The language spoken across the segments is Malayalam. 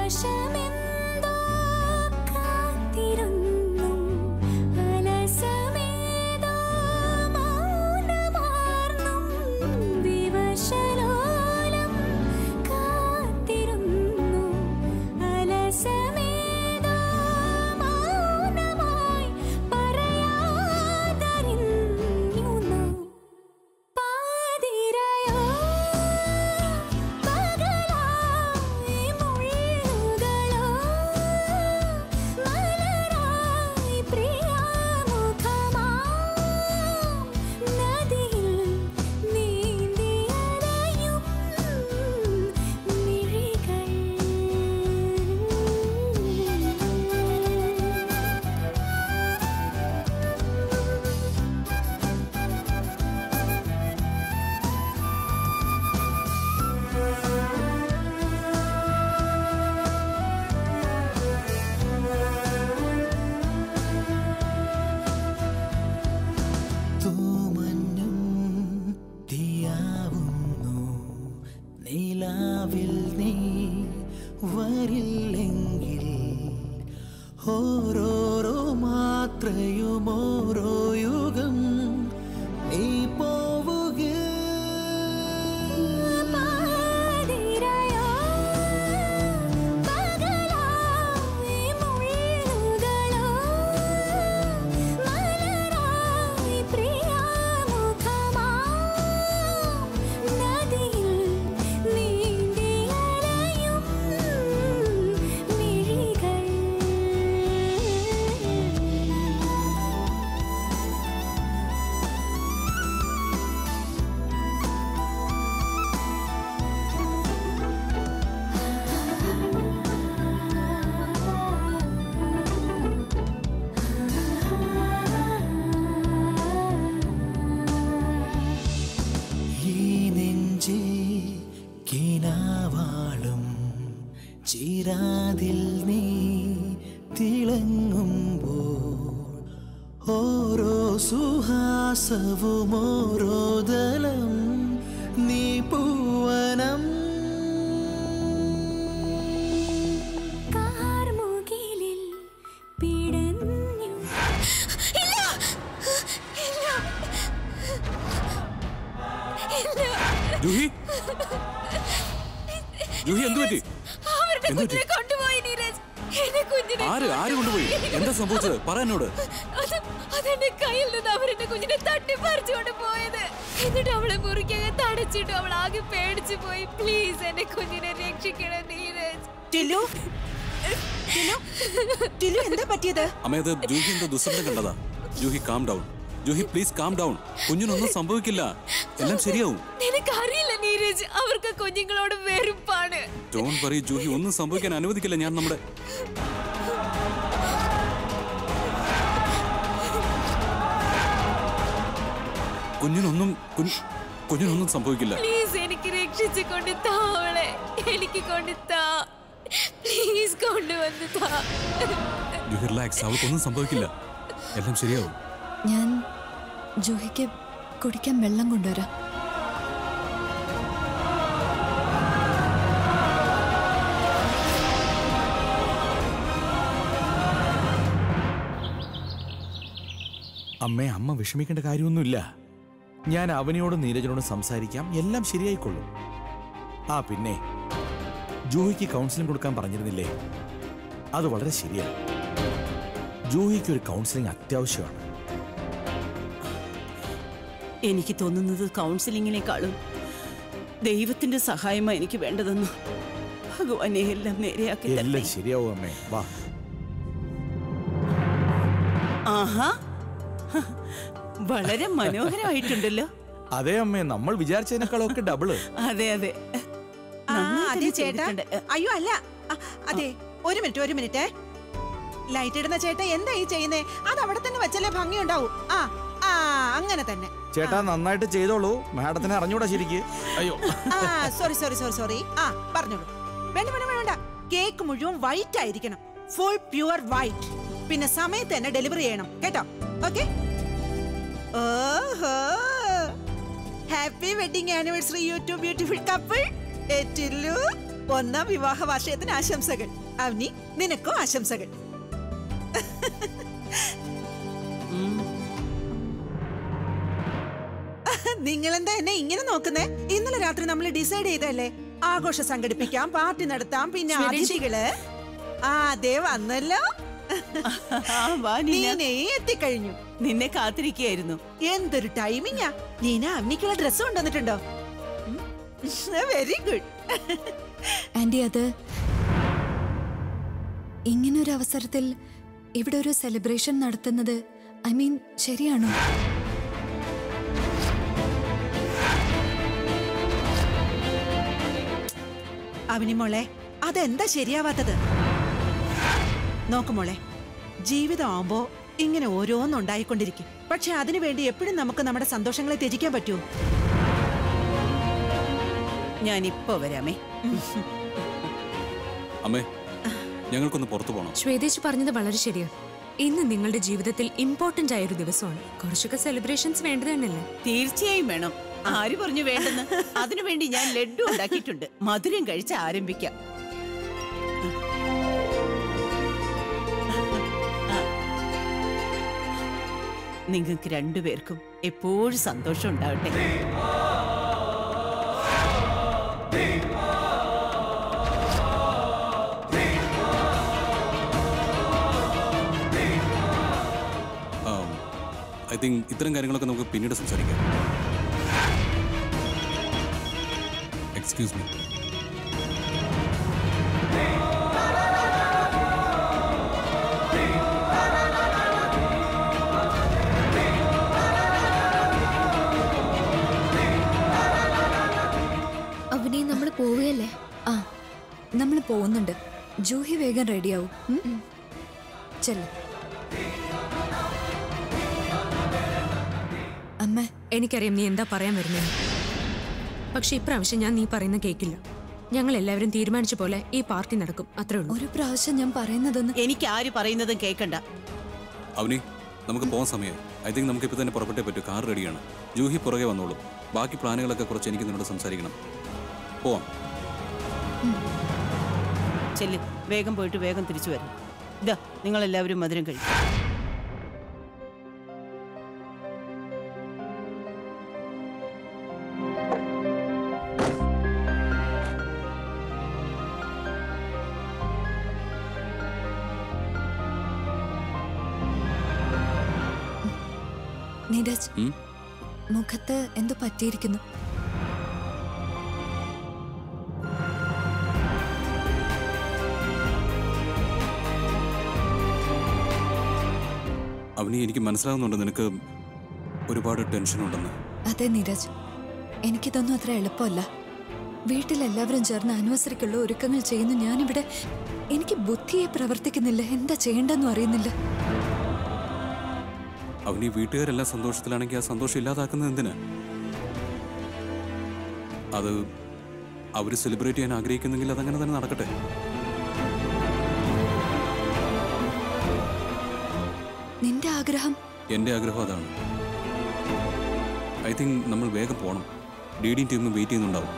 വിവശമെന്തോ കാത്തിരുന്നു അലസമേതോ മൗനമാർന്നും വിവശലോലം കാത്തിരുന്നു അലസമേതോ മൗനമായി പറയാതറിഞ്ഞു പാതിരയോ പകലായി മുള്ളുകളോ മലരായി പ്രിയമുഖമാം നദിയിൽ നീന്തിയലയും മിഴികൾ തൂമഞ്ഞും തീയാവുന്നു നീലാവിൽ നീ വരില്ലെങ്കിൽ ഓരോരോ മാത്രയും ഓരോ യുഗം നീ പോവുക പാതിരയോ പകലായി മുള്ളുകളോ മലരായി പ്രിയമുഖമാം നദിയിൽ നീന്തിയലയും മിഴികൾ ഈ നെഞ്ചിൽ കിനാവാളും ചിരാതിൽ നീ തിളങ്ങുമ്പോൾ ഓരോ സുഹാസവും ഓരോ ദലം നീ പൂവനം കാർമുകിലിൽ പിടഞ്ഞു ഇല്ല ഇല്ല ഇല്ല ജൂഹി ജൂഹി എന്തു പറ്റി അവരുടെ എന്ത് കുഞ്ഞിനെ കൊണ്ടുപോയി നീരജ് എന്റെ കുഞ്ഞിനെ ആര് ആര് കൊണ്ടുപോയി എന്താ സംഭവിച്ചത് പറ എന്നോട് അത് അതെന്റെ കയ്യിൽ നിന്ന് അവരെന്റെ കുഞ്ഞിനെ തട്ടിപ്പറിച്ചുകൊണ്ട് പോയത് എന്നിട്ട് അവളെ മുറിക്കകെ തടച്ചിട്ട് അവൾ ആകെ പേടിച്ചു പോയി പ്ലീസ് എന്റെ കുഞ്ഞിനെ രക്ഷിക്കണം നീരജ് ടിലു ടിലു ടിലു എന്താ പറ്റിയത് അമ്മ അത് ജൂഹി എന്തോ ദുസ്വപ്നം കണ്ടതാ Juhi calm down Juhi please calm down കുഞ്ഞിനൊന്നും സംഭവിക്കില്ല എല്ലാം ശരിയാവും നിനക്കറിയില്ല നീരജ് അവർക്ക് കുഞ്ഞുങ്ങളോട് വെറുപ്പാണ് ഡോൺ പറയൂ ജൂഹി ഒന്നും സംഭവിക്കാൻ അനുവദിക്കില്ല ഞാൻ നമ്മുടെ കുഞ്ഞിനൊന്നും കുഞ്ഞ്- കുഞ്ഞിനൊന്നും സംഭവിക്കില്ല പ്ലീസ് എനിക്ക് രക്ഷിച്ചു കൊണ്ട് താ അവളെ എനിക്ക് കൊണ്ട് താ പ്ലീസ് കൊണ്ടുവന്ന് താ ജൂഹി റിലാക്സ് അവൾക്കൊന്നും സംഭവിക്കില്ല എല്ലാം ശരിയാവും ഞാൻ ജൂഹിക്ക് കുടിക്കാൻ വെള്ളം കൊണ്ടുവരാം അമ്മേ അമ്മ വിഷമിക്കേണ്ട കാര്യമൊന്നുമില്ല ഞാൻ അവനിയോടും നീരജനോടും സംസാരിക്കാം എല്ലാം ശരിയായിക്കൊള്ളും ആ പിന്നെ ജൂഹിക്ക് കൗൺസിലിംഗ് കൊടുക്കാൻ പറഞ്ഞിരുന്നില്ലേ അത് വളരെ ശരിയാണ് ജൂഹിക്ക് ഒരു കൗൺസിലിംഗ് അത്യാവശ്യമാണ് എനിക്ക് തോന്നുന്നത് കൗൺസിലിങ്ങിനേക്കാളും ദൈവത്തിന്റെ സഹായമാ എനിക്ക് വേണ്ടതെന്ന് ഭഗവാനെ എല്ലാം നേരെയാക്കി തരണേ. എല്ലാം ശരിയാവും അമ്മേ വാ ആഹാ ഹ, വളരെ മനോഹരമായിട്ടുണ്ടല്ലോ അതെ അമ്മേ നമ്മൾ വിചാരിച്ചതിനേക്കാളൊക്കെ ഡബിള് അതെ അതെ ആ, നന്നായി അതെ തന്നെ ചേട്ടാ ചെയ്തിട്ടുണ്ട്. അയ്യോ അല്ല ആ, അതെ ഒരു മിനിറ്റ് ഒരു മിനിറ്റ് ലൈറ്റ് ഇടുന്ന ചേട്ടാ എന്താ ഈ ചെയ്യുന്നേ അത് അവിടെ തന്നെ വെച്ചല്ലേ ഭംഗി ഉണ്ടാവൂ ആ ആ അങ്ങനെ തന്നെ ചേട്ടാ നന്നായിട്ട് ചെയ്തോളൂ മാഡത്തിനെ അറിഞ്ഞൂടാ ശരിക്ക് അയ്യോ ആ സോറി സോറി സോറി സോറി ആ പറഞ്ഞോളൂ വേണ്ട വേണ്ട വേണ്ട കേക്ക് മുഴുവൻ വൈറ്റ് ആയിരിക്കണം ഫുൾ പ്യുവർ വൈറ്റ് പിന്നെ സമയത്ത് തന്നെ ഡെലിവറി ചെയ്യണം കേട്ടോ ഓക്കെ ഓഹോ happy wedding anniversary you two beautiful couple എറ്റില്ലു ഒന്നാം വിവാഹ വാർഷികത്തിന് ആശംസകൾ അവനി നിനക്കും ആശംസകൾ നിങ്ങളെന്താ എന്നെ ഇങ്ങനെ നോക്കുന്നേ ഇന്നലെ രാത്രി നമ്മൾ ഡിസൈഡ് ചെയ്തല്ലേ ആഘോഷം സംഘടിപ്പിക്കാം പാർട്ടി നടത്താം പിന്നെ അതിഥികള് ആ ദേ വന്നല്ലോ ആ, വാ നീന. നീനേ എത്തിക്കഴിഞ്ഞു നിന്നെ കാത്തിരിക്കുകയായിരുന്നു എന്തൊരു ടൈമിങ്ങാ നീന അവനിക്കുള്ള ഡ്രസ്സ് കൊണ്ടുവന്നിട്ടുണ്ടോ വെരി ഗുഡ് ആന്റി അത് ഇങ്ങനൊരു അവസരത്തിൽ ഇവിടെ ഒരു സെലിബ്രേഷൻ നടത്തുന്നത് ഐ മീൻ ശരിയാണോ അവനി മോളെ അതെന്താ ശരിയാവാത്തത് നോക്ക് മോളെ ജീവിതമാകുമ്പോ ഇങ്ങനെ ഓരോന്നുണ്ടായിക്കൊണ്ടിരിക്കും പക്ഷെ അതിനു വേണ്ടി എപ്പോഴും നമുക്ക് നമ്മുടെ സന്തോഷങ്ങളെ ത്യജിക്കാൻ പറ്റുമോ ഞാൻ ഇപ്പൊ വരാമേ അമ്മേ ഞങ്ങൾക്കൊന്ന് പുറത്തു പോകണം ശ്വേതേശ് പറഞ്ഞത് വളരെ ശരിയാണ് ഇന്ന് നിങ്ങളുടെ ജീവിതത്തിൽ ഇമ്പോർട്ടന്റ് ആയ ഒരു ദിവസമാണ് കുറച്ചൊക്കെ സെലിബ്രേഷൻസ് വേണ്ടത് തന്നെയല്ലേ തീർച്ചയായും വേണം ആര് പറഞ്ഞു വേണ്ടെന്ന് അതിനുവേണ്ടി ഞാൻ ലഡ്ഡു ഉണ്ടാക്കിയിട്ടുണ്ട് മധുരം കഴിച്ച് ആരംഭിക്കാം നിങ്ങൾക്ക് രണ്ടുപേർക്കും എപ്പോഴും സന്തോഷം ഉണ്ടാവട്ടെ ഐ തിങ്ക് ഇത്തരം കാര്യങ്ങളൊക്കെ നമുക്ക് പിന്നീട് സംസാരിക്കാം എക്സ്ക്യൂസ് മീ അവനെ നമ്മൾ പോവുകയല്ലേ ആ നമ്മൾ പോകുന്നുണ്ട് ജൂഹി വേഗം റെഡിയാവും ചെല്ല അമ്മ എനിക്കറിയാം നീ എന്താ പറയാൻ വരുന്നത് പക്ഷെ ഇപ്രാവശ്യം ഞാൻ നീ പറയുന്ന കേക്കില്ല ഞങ്ങൾ എല്ലാവരും തീരുമാനിച്ച പോലെ ഈ പാർട്ടി നടക്കും അത്രേ ഉള്ളൂ ഒരു പ്രാവശ്യം ഞാൻ പറയുന്നതൊന്ന് എനിക്ക് ആര് പറയുന്നതും കേൾക്കണ്ട അവനി നമുക്ക് പോകാൻ സമയമായി ഐ തിങ്ക് നമുക്ക് ഇപ്പോൾ തന്നെ പുറപ്പെട്ടേ പറ്റൂ കാർ റെഡിയാണ് ജൂഹി പുറകെ വന്നോളൂ ബാക്കി പ്ലാനുകളൊക്കെ കുറച്ച് എനിക്ക് നിന്നോട് സംസാരിക്കണം പോവാം ചെല്ല് വേഗം പോയിട്ട് വേഗം തിരിച്ചു വരും ഇതാ നിങ്ങൾ എല്ലാവരും മധുരം കഴിക്കും നീരജ് ഉം? മുഖത്ത് എന്തോ പറ്റിയിരിക്കുന്നു അവനി എനിക്ക് മനസ്സിലാകുന്നുണ്ട് നിനക്ക് ഒരുപാട് ടെൻഷൻ ഉണ്ടെന്ന് അതെ നീരജ് എനിക്കിതൊന്നും അത്ര എളുപ്പമല്ല വീട്ടിലെല്ലാവരും ചേർന്ന് ആനിവേഴ്സറിക്കുള്ള ഒരുക്കങ്ങൾ ചെയ്യുന്നു ഞാനിവിടെ എനിക്ക് ബുദ്ധിയെ പ്രവർത്തിക്കുന്നില്ല എന്താ ചെയ്യേണ്ടെന്നും അറിയുന്നില്ല അവനി വീട്ടുകാരെല്ലാം സന്തോഷത്തിലാണെങ്കിൽ ആ സന്തോഷം ഇല്ലാതാക്കുന്നത് എന്തിന് അത് അവർ സെലിബ്രേറ്റ് ചെയ്യാൻ ആഗ്രഹിക്കുന്നെങ്കിൽ അതങ്ങനെ തന്നെ നടക്കട്ടെ നിന്റെ ആഗ്രഹം എൻ്റെ ആഗ്രഹം അതാണ് ഐ തിങ്ക് നമ്മൾ വേഗം പോകണം ഡി ഡി ടീമും വെയിറ്റ് ചെയ്യുന്നുണ്ടാവും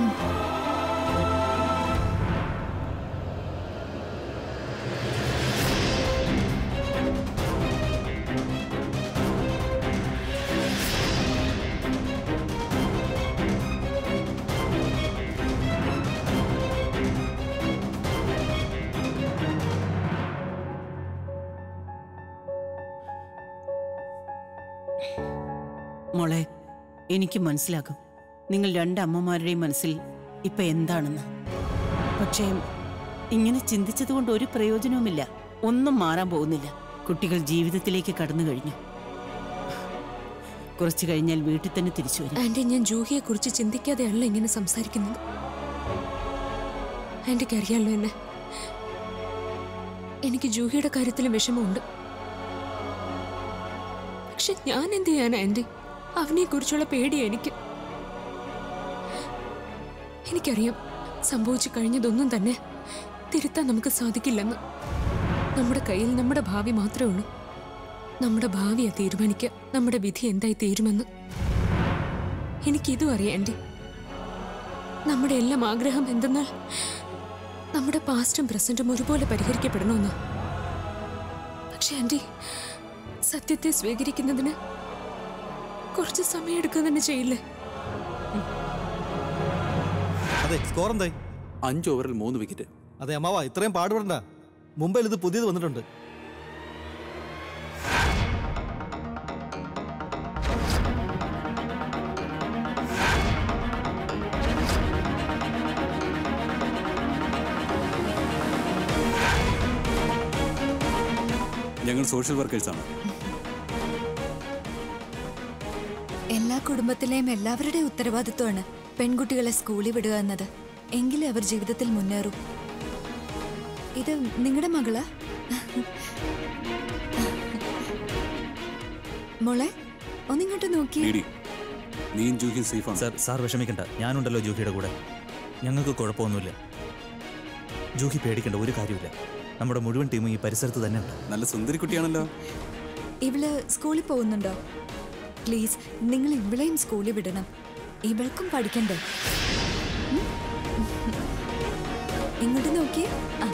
മോളെ എനിക്ക് മനസ്സിലാകും നിങ്ങൾ രണ്ട് അമ്മമാരുടെയും മനസ്സിൽ ഇപ്പൊ എന്താണെന്ന് പക്ഷേ ഇങ്ങനെ ചിന്തിച്ചതുകൊണ്ട് ഒരു പ്രയോജനവുമില്ല ഒന്നും മാറാൻ പോകുന്നില്ല കുട്ടികൾ ജീവിതത്തിലേക്ക് കടന്നു കഴിഞ്ഞു കുറച്ചു കഴിഞ്ഞാൽ വീട്ടിൽ തന്നെ തിരിച്ചു വരും ആന്റി ഞാൻ ജൂഹിയെ കുറിച്ച് ചിന്തിക്കാതെയല്ല ഇങ്ങനെ സംസാരിക്കുന്നത് ആന്റിക്ക് അറിയാലോ എന്നെ എനിക്ക് ജൂഹിയുടെ കാര്യത്തിലും വിഷമമുണ്ട് പക്ഷെ ഞാൻ എന്ത് ചെയ്യാനാ ആന്റി അവനെ കുറിച്ചുള്ള പേടി എനിക്ക് എനിക്കറിയാം സംഭവിച്ചു കഴിഞ്ഞതൊന്നും തന്നെ തിരുത്താൻ നമുക്ക് സാധിക്കില്ലെന്ന് നമ്മുടെ കയ്യിൽ നമ്മുടെ ഭാവി മാത്രമേ ഉള്ളൂ നമ്മുടെ ഭാവിയെ തീരുമാനിക്കുക നമ്മുടെ വിധി എന്തായി തീരുമെന്ന് എനിക്കിതും അറിയാം ആൻറ്റി നമ്മുടെ എല്ലാം ആഗ്രഹം എന്തെന്നാൽ നമ്മുടെ പാസ്റ്റും പ്രസന്റും ഒരുപോലെ പരിഹരിക്കപ്പെടണമെന്ന് പക്ഷെ ആന്റി സത്യത്തെ സ്വീകരിക്കുന്നതിന് കുറച്ച് സമയം എടുക്കുക തന്നെ ചെയ്യില്ലേ അതെ സ്കോർ എന്തായി അഞ്ച് ഓവറിൽ മൂന്ന് വിക്കറ്റ് അതെ അമ്മാവ ഇത്രയും പാടുപെടണ്ട മുംബൈയിൽ ഇത് പുതിയത് വന്നിട്ടുണ്ട് ഞങ്ങൾ സോഷ്യൽ വർക്കേഴ്സാണ് എല്ലാ കുടുംബത്തിലെയും എല്ലാവരുടെയും ഉത്തരവാദിത്വമാണ് പെൺകുട്ടികളെ സ്കൂളിൽ വിടുക എന്നത് എങ്കിലേ അവർ ജീവിതത്തിൽ മുന്നേറൂ ഇത് നിങ്ങളുടെ മകളാ മോളെ ഒന്നിങ്ങോട്ട് നോക്കി ഡി നീയും ജൂഹിയും സേഫാണ് സാർ സാർ വിഷമിക്കണ്ട ഞാനുണ്ടല്ലോ ജൂഹിയുടെ കൂടെ ഞങ്ങൾക്ക് കുഴപ്പമൊന്നുമില്ല ജൂഹി പേടിക്കേണ്ട ഒരു കാര്യമില്ല നമ്മുടെ മുഴുവൻ ടീമും ഈ പരിസരത്ത് തന്നെ ഉണ്ട് നല്ല സുന്ദരി കുട്ടിയാണല്ലോ ഇവള് സ്കൂളിൽ പോകുന്നുണ്ടോ പ്ലീസ് നിങ്ങൾ ഇവളെയും സ്കൂളിൽ വിടണം ഇവൾക്കും പഠിക്കണ്ടേ ഉം? ഇങ്ങോട്ട് നോക്കിയേ ആ.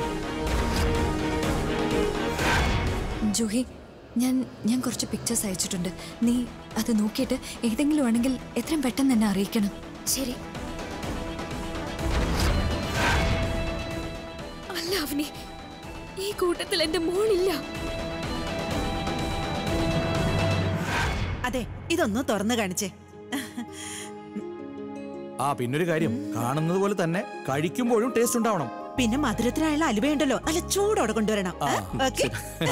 ജൂഹി ഞാൻ ഞാൻ കുറച്ച് പിക്ചേഴ്സ് അയച്ചിട്ടുണ്ട് നീ അത് നോക്കിയിട്ട് ഏതെങ്കിലും ആണെങ്കിൽ എത്രയും പെട്ടെന്ന് എന്നെ അറിയിക്കണം ശരി അല്ല അവനി ഈ കൂട്ടത്തിൽ എന്റെ മോളില്ല അതെ ഇതൊന്ന് തുറന്നു കാണിച്ചേ ആ പിന്നൊരു കാര്യം കാണുന്നത് പോലെ തന്നെ കഴിക്കുമ്പോഴും ടേസ്റ്റ് ഉണ്ടാവണം പിന്നെ മധുരത്തിനായുള്ള അലുവയുണ്ടല്ലോ നല്ല ചൂടോടെ കൊണ്ടുവരണം ആ, ഓക്കെ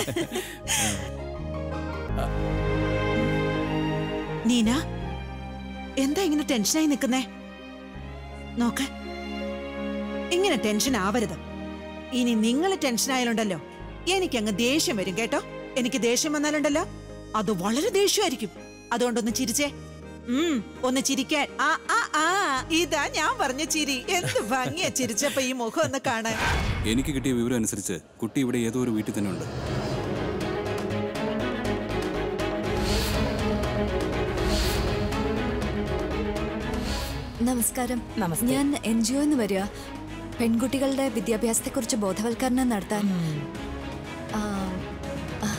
നീന എന്താ ഇങ്ങനെ ടെൻഷനായി നിൽക്കുന്നേ നോക്ക ഇങ്ങനെ ടെൻഷൻ ആവരുത് ഇനി നിങ്ങൾ ടെൻഷൻ ആയാലുണ്ടല്ലോ എനിക്കങ്ങ് ദേഷ്യം വരും കേട്ടോ എനിക്ക് ദേഷ്യം വന്നാലുണ്ടല്ലോ അത് വളരെ ദേഷ്യമായിരിക്കും അതുകൊണ്ടൊന്ന് ചിരിച്ചേ ഉം ഒന്ന് ചിരിക്കാൻ ആ ആ ആ ഇതാ ഞാൻ പറഞ്ഞ ചിരി എന്ത് ഭംഗിയാ ചിരിച്ചപ്പോ ഈ മുഖം ഒന്ന് കാണാൻ എനിക്ക് കിട്ടിയ വിവരം അനുസരിച്ച് കുട്ടി ഇവിടെ ഏതോ ഒരു വീട്ടിൽ തന്നെ ഉണ്ട് നമസ്കാരം ഞാൻ എൻ ജി ഒന്ന് വരിക പെൺകുട്ടികളുടെ വിദ്യാഭ്യാസത്തെക്കുറിച്ച് ബോധവൽക്കരണം നടത്താൻ ആ, ആ.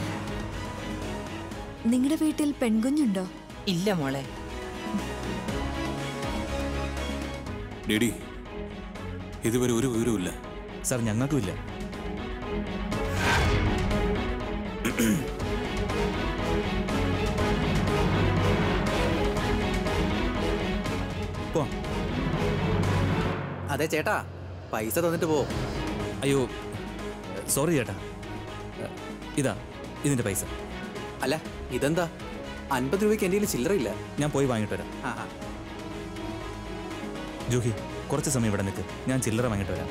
നിങ്ങളുടെ വീട്ടിൽ പെൺകുഞ്ഞുണ്ടോ ഇല്ല മോളെ ഡി ഇതുവരെ ഒരു വിവരവുമില്ല സാർ ഞങ്ങൾക്കും ഇല്ല പോവാം. അതെ ചേട്ടാ പൈസ തന്നിട്ട് പോ അയ്യോ സോറി ചേട്ടാ ഇതാ ഇതിന്റെ പൈസ അല്ല ഇതെന്താ അൻപത് രൂപയ്ക്ക് എൻ്റെ കയ്യിൽ ചില്ലറയില്ല ഞാൻ പോയി വാങ്ങിട്ട് വരാം ആ ആ. ജൂഹി കുറച്ച് സമയം ഇവിടെ നിൽക്ക് ഞാൻ ചില്ലറ വാങ്ങിട്ട് വരാം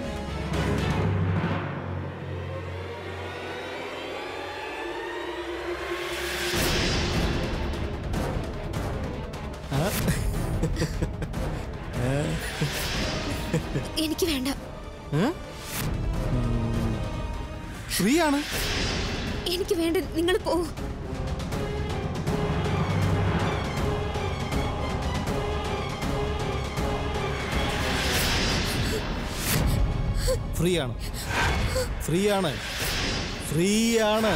എനിക്ക് വേണ്ട ഫ്രീ ആണ് എനിക്ക് വേണ്ട നിങ്ങൾ പോ ഫ്രീ ആണ് ഫ്രീ ആണ് ഫ്രീ ആണ്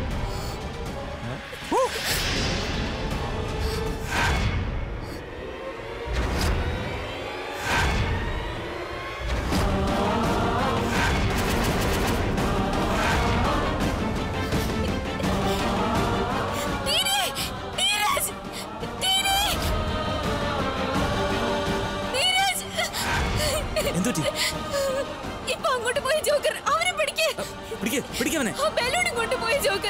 എന്തുപറ്റി ഇപ്പൊ അങ്ങോട്ട് പോയി ജോക്കർ അവനെ പിടിക്കേ പിടിക്കേ പിടിക്കവനെ ആ ബലൂൺ ഇങ്ങോട്ട് പോയി ജോക്കർ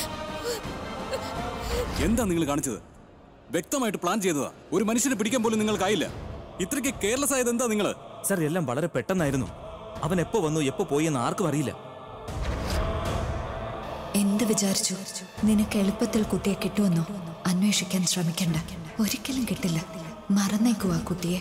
എന്താ നിങ്ങൾ കാണിച്ചത് വ്യക്തമായിട്ട് പ്ലാൻ ചെയ്തതാ ഒരു മനുഷ്യനെ പിടിക്കാൻ പോലും നിങ്ങൾക്കായില്ല ഇത്രയ്ക്ക് കെയർലെസ് ആയത് എന്താ നിങ്ങൾ സാർ എല്ലാം വളരെ പെട്ടെന്നായിരുന്നു അവൻ എപ്പോ വന്നു എപ്പോ പോയി എന്ന് ആർക്കും അറിയില്ല എന്ത് വിചാരിച്ചു നിനക്ക് എളുപ്പത്തിൽ കുട്ടിയെ കിട്ടുമെന്നോ അന്വേഷിക്കാൻ ശ്രമിക്കണ്ട ഒരിക്കലും കിട്ടില്ല മറന്നേക്കൂ ആ കുട്ടിയെ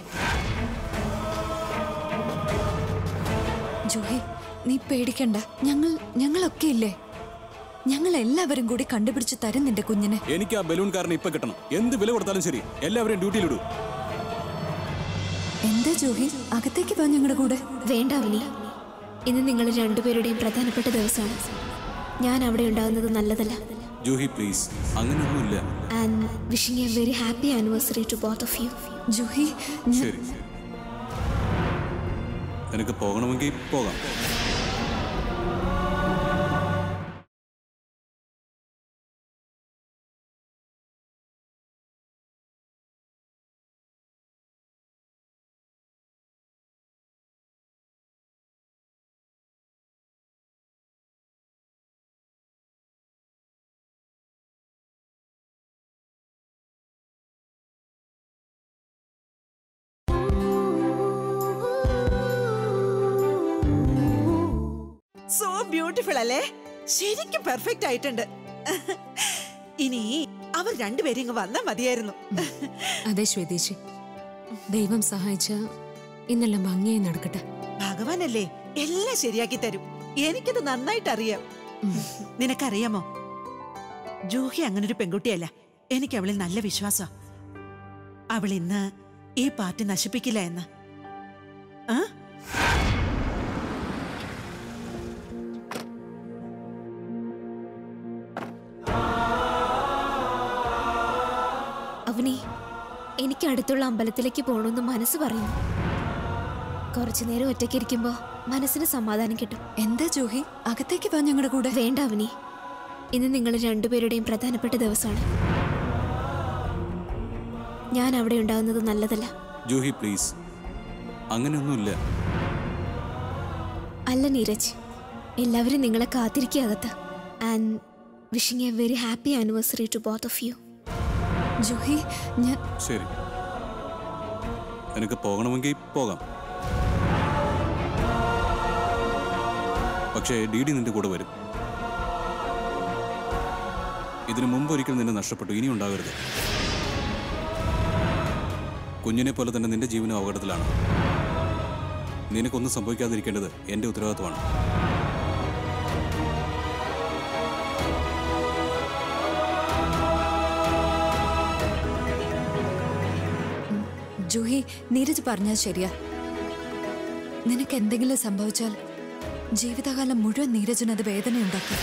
ജൂഹി നീ പേടിക്കണ്ട ഞങ്ങൾ ഞങ്ങളൊക്കെ ഇല്ലേ ഞങ്ങൾ എല്ലാവരും കൂടി കണ്ടുപിടിച്ച് തരും നിന്റെ കുഞ്ഞിനെ എനിക്ക് ആ ബലൂൺകാരനെ ഇപ്പൊ കിട്ടണം എന്ത് വില കൊടുത്താലും ശരി എല്ലാവരെയും ഡ്യൂട്ടിയിലിടൂ എന്താ ജൂഹി അകത്തേക്ക് വാ ഞങ്ങളുടെ കൂടെ വേണ്ട അവനി ഇന്ന് നിങ്ങൾ രണ്ടുപേരുടെയും പ്രധാനപ്പെട്ട ദിവസമാണ് ഞാൻ അവിടെ ഉണ്ടാകുന്നത് നല്ലതല്ല ജൂഹി പ്ലീസ് അങ്ങനെയൊന്നുമില്ല and wishing a very happy anniversary to both of you Juhi ശരി നിനക്ക് പോകണമെങ്കിൽ പോകാം സോ ബ്യൂട്ടിഫുൾ അല്ലേ ശരിക്കും പെർഫെക്റ്റ് ആയിട്ടുണ്ട് ഇനി അവർ രണ്ടുപേരും ഇങ്ങ് വന്നാ മതിയായിരുന്നു അതെ ശ്വേതേശി ദൈവം സഹായിച്ച ഇന്നെല്ലാം ഭംഗിയായി നടക്കട്ടെ ഭഗവാനല്ലേ എല്ലാം ശരിയാക്കി തരും എനിക്കത് നന്നായിട്ട് അറിയാം നിനക്കറിയാമോ ജൂഹി അങ്ങനെ ഒരു പെൺകുട്ടിയല്ല എനിക്ക് അവളിൽ നല്ല വിശ്വാസം അവൾ ഇന്ന് ഈ പാർട്ടി നശിപ്പിക്കില്ല എന്ന് ആ അവനി എനിക്ക് അടുത്തുള്ള അമ്പലത്തിലേക്ക് പോകണമെന്ന് മനസ്സ് പറയും കുറച്ചു നേരം ഒറ്റയ്ക്കിരിക്കുമ്പോ മനസ്സിന് സമാധാനം കിട്ടും എന്താ ജൂഹി അകത്തേക്ക് വാ ഞങ്ങളുടെ കൂടെ വേണ്ട അവനി ഇന്ന് നിങ്ങൾ രണ്ടുപേരുടെയും പ്രധാനപ്പെട്ട ദിവസമാണ് ഞാൻ അവിടെ ഉണ്ടാകുന്നത് നല്ലതല്ല ജൂഹി പ്ലീസ് അങ്ങനെയൊന്നുമില്ല അല്ല നീരജ് എല്ലാവരും നിങ്ങളെ കാത്തിരിക്കുക അകത്ത് and wishing a very happy anniversary to both of you Juhi ഞാൻ ശരി നിനക്ക് പോകണമെങ്കിൽ പോകാം പക്ഷേ ഡി ഡി നിന്റെ കൂടെ വരും ഇതിനു മുമ്പ് ഒരിക്കൽ നിന്നെ നഷ്ടപ്പെട്ടു ഇനി ഉണ്ടാകരുത് കുഞ്ഞിനെ പോലെ തന്നെ നിന്റെ ജീവനും അപകടത്തിലാണ് നിനക്കൊന്നും സംഭവിക്കാതിരിക്കേണ്ടത് എന്റെ ഉത്തരവാദിത്വമാണ് ജൂഹി നീരജ് പറഞ്ഞാൽ ശരിയാ നിനക്ക് എന്തെങ്കിലും സംഭവിച്ചാൽ ജീവിതകാലം മുഴുവൻ നീരജിന് അത് വേദനയുണ്ടാക്കും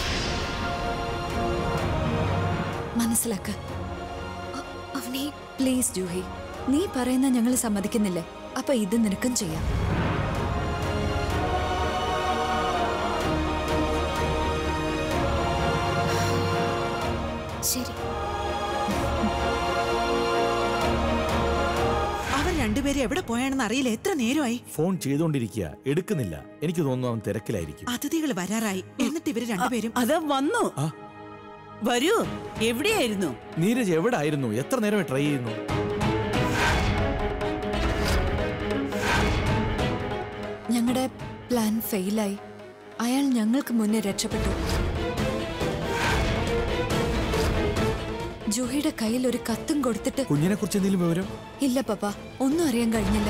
മനസ്സിലാക്ക അവനെ പ്ലീസ് ജൂഹി നീ പറയുന്ന ഞങ്ങൾ സമ്മതിക്കുന്നില്ലേ അപ്പൊ ഇത് നിനക്കും ചെയ്യാം ശരി അവർ രണ്ടുപേരും എവിടെ പോയാണെന്ന് അറിയില്ല എത്ര നേരമായി ഫോൺ ചെയ്തുകൊണ്ടിരിക്കുക എടുക്കുന്നില്ല എനിക്ക് തോന്നുന്നു അവൻ തിരക്കിലായിരിക്കും അതിഥികൾ വരാറായി എന്നിട്ട് ഇവര് രണ്ടുപേരും അത് വന്നു ആ. വരൂ എവിടെയായിരുന്നു നീരജ് എവിടെ ആയിരുന്നു എത്ര നേരമായി ട്രൈ ചെയ്യുന്നു ഞങ്ങളുടെ പ്ലാൻ ഫെയിലായി അയാൾ ഞങ്ങൾക്ക് മുന്നേ രക്ഷപ്പെട്ടു ജൂഹിയുടെ കയ്യിൽ ഒരു കത്തും കൊടുത്തിട്ട് കുഞ്ഞിനെ കുറിച്ച് എന്തെങ്കിലും വിവരം ഇല്ല പപ്പ ഒന്നും അറിയാൻ കഴിഞ്ഞില്ല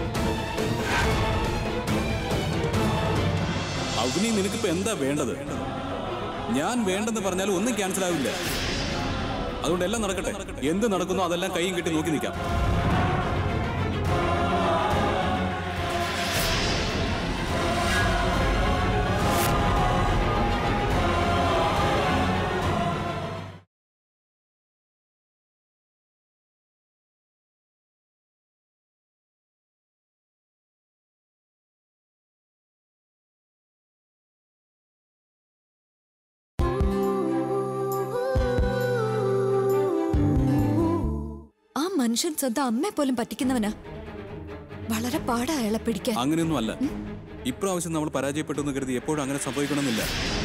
അവനി നിനക്കിപ്പോ എന്താ വേണ്ടത് ഞാൻ വേണ്ടെന്ന് പറഞ്ഞാൽ ഒന്നും ക്യാൻസൽ ആവില്ല അതുകൊണ്ട് എല്ലാം നടക്കട്ടെ എന്ത് നടക്കുന്നോ അതെല്ലാം കൈയും കെട്ടി നോക്കി നിൽക്കാം ആ മനുഷ്യൻ സ്വന്തം അമ്മയെ പോലും പറ്റിക്കുന്നവനാ വളരെ പാടാ അയാളെ പിടിക്കാൻ അങ്ങനെയൊന്നും അല്ല ഇപ്രാവശ്യം നമ്മൾ പരാജയപ്പെട്ടു എന്ന് കരുതി എപ്പോഴും അങ്ങനെ സംഭവിക്കണമെന്നില്ല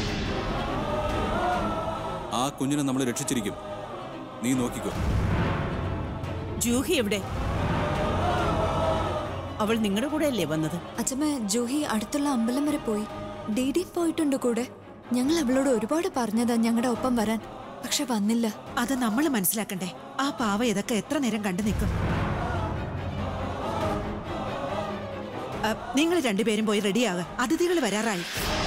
ആ കുഞ്ഞിനെ നമ്മൾ രക്ഷിച്ചിരിക്കും നീ നോക്കിക്കോ ജൂഹി എവിടെ അവൾ നിങ്ങളുടെ കൂടെ അല്ലേ വന്നത് അച്ഛമ്മ ജൂഹി അടുത്തുള്ള അമ്പലം വരെ പോയി ഡീഡി പോയിട്ടുണ്ട് കൂടെ ഞങ്ങൾ അവളോട് ഒരുപാട് പറഞ്ഞതാ ഞങ്ങളുടെ ഒപ്പം വരാൻ പക്ഷെ വന്നില്ല അത് നമ്മൾ മനസ്സിലാക്കണ്ടേ ആ പാവ ഇതൊക്കെ എത്ര നേരം കണ്ടു നിൽക്കും നിങ്ങൾ രണ്ടുപേരും പോയി റെഡിയാകുക അതിഥികൾ വരാറായി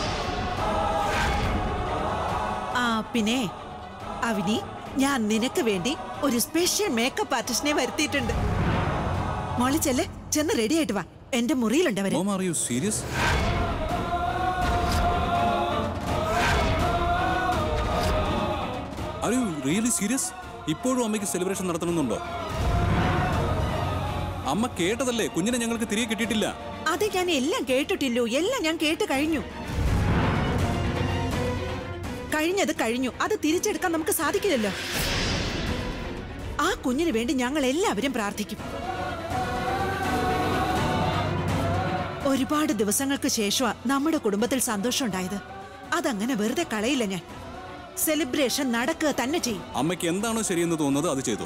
ആ പിന്നെ അവിനി ഞാൻ നിനക്ക് വേണ്ടി ഒരു സ്പെഷ്യൽ മേക്കപ്പ് ആർട്ടിസ്റ്റിനെ വരുത്തിയിട്ടുണ്ട് മോളി ചെല്ല് ചെന്ന് റെഡി ആയിട്ട് വാ എന്റെ മുറിയിലുണ്ട് അവര് mom are you serious are you really serious ഇപ്പോഴും അമ്മയ്ക്ക് സെലിബ്രേഷൻ നടത്തണമെന്നുണ്ടോ അമ്മ കേട്ടതല്ലേ കുഞ്ഞിനെ ഞങ്ങൾക്ക് തിരികെ കിട്ടിയിട്ടില്ല അത് ഞാൻ എല്ലാം കേട്ടിട്ടില്ലു എല്ലാം ഞാൻ കേട്ട് കഴിഞ്ഞു കഴിഞ്ഞത് കഴിഞ്ഞു അത് തിരിച്ചെടുക്കാൻ നമുക്ക് സാധിക്കില്ലല്ലോ ആ കുഞ്ഞിന് വേണ്ടി ഞങ്ങൾ എല്ലാവരും പ്രാർത്ഥിക്കും ഒരുപാട് ദിവസങ്ങൾക്ക് ശേഷമാ നമ്മുടെ കുടുംബത്തിൽ സന്തോഷം ഉണ്ടായത് അതങ്ങനെ വെറുതെ കളയില്ല ഞാൻ സെലിബ്രേഷൻ നടക്കുക തന്നെ ചെയ്യും അമ്മയ്ക്ക് എന്താണോ ശരിയെന്ന് തോന്നുന്നത് അത് ചെയ്തു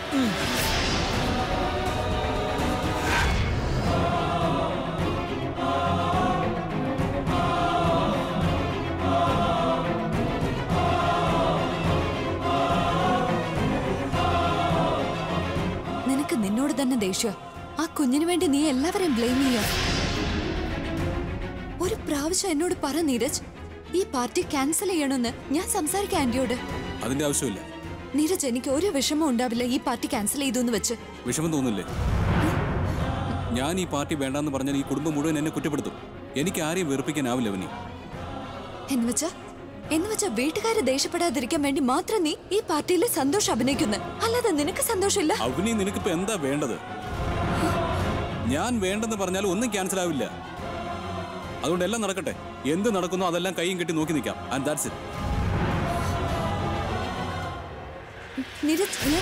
നിനക്ക് നിന്നോട് തന്നെ ദേഷ്യ ആ കുഞ്ഞിന് വേണ്ടി നീ എല്ലാവരെയും ബ്ലെയിം ചെയ്യ ഒരു പ്രാവശ്യം എന്നോട് പറ നീരജ് ഈ പാർട്ടി ക്യാൻസൽ ചെയ്യണമെന്ന് ഞാൻ സംസാരിക്കാം ആന്റിയോട് അതിന്റെ ആവശ്യമില്ല നീരജ് എനിക്ക് ഒരു വിഷമം ഉണ്ടാവില്ല ഈ പാർട്ടി ക്യാൻസൽ ചെയ്തു എന്ന് വെച്ച് വിഷമം തോന്നില്ലേ ഞാൻ ഈ പാർട്ടി വേണ്ടാന്ന് പറഞ്ഞാൽ ഈ കുടുംബം മുഴുവൻ എന്നെ കുറ്റപ്പെടുത്തും എനിക്ക് ആരെയും വെറുപ്പിക്കാനാവില്ല അവനി എന്ന് വെച്ചാ എന്ന് വെച്ചാ വീട്ടുകാരെ ദേഷ്യപ്പെടാതിരിക്കാൻ വേണ്ടി മാത്രം നീ ഈ പാർട്ടിയിൽ സന്തോഷം അഭിനയിക്കുന്നു അല്ലാതെ നിനക്ക് സന്തോഷമില്ല അവനി നിനക്കിപ്പോ എന്താ വേണ്ടത് ഞാൻ വേണ്ടെന്ന് പറഞ്ഞാൽ ഒന്നും ക്യാൻസൽ ആവില്ല അതുകൊണ്ട് എല്ലാം നടക്കട്ടെ എന്ത് നടക്കുന്നോ അതെല്ലാം കൈയും കെട്ടി നോക്കി നിൽക്കാം ആൻഡ് ദാറ്റ്സ് ഇറ്റ് നീരജ് ഞാൻ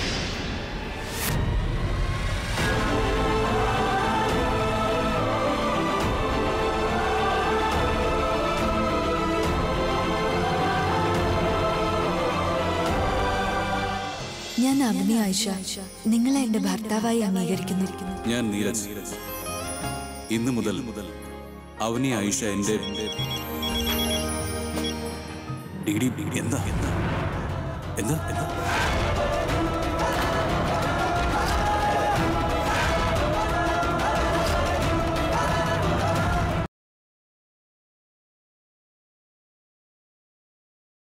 ഞാൻ അവനി ആയിഷ നിങ്ങളെ എന്റെ ഭർത്താവായി അംഗീകരിക്കുന്നു ഞാൻ നീരജ് ഇന്ന് മുതൽ മുതൽ അവനി ആയിഷ എന്റെ ഡിഡി എന്താ എന്താ എന്താ എന്താ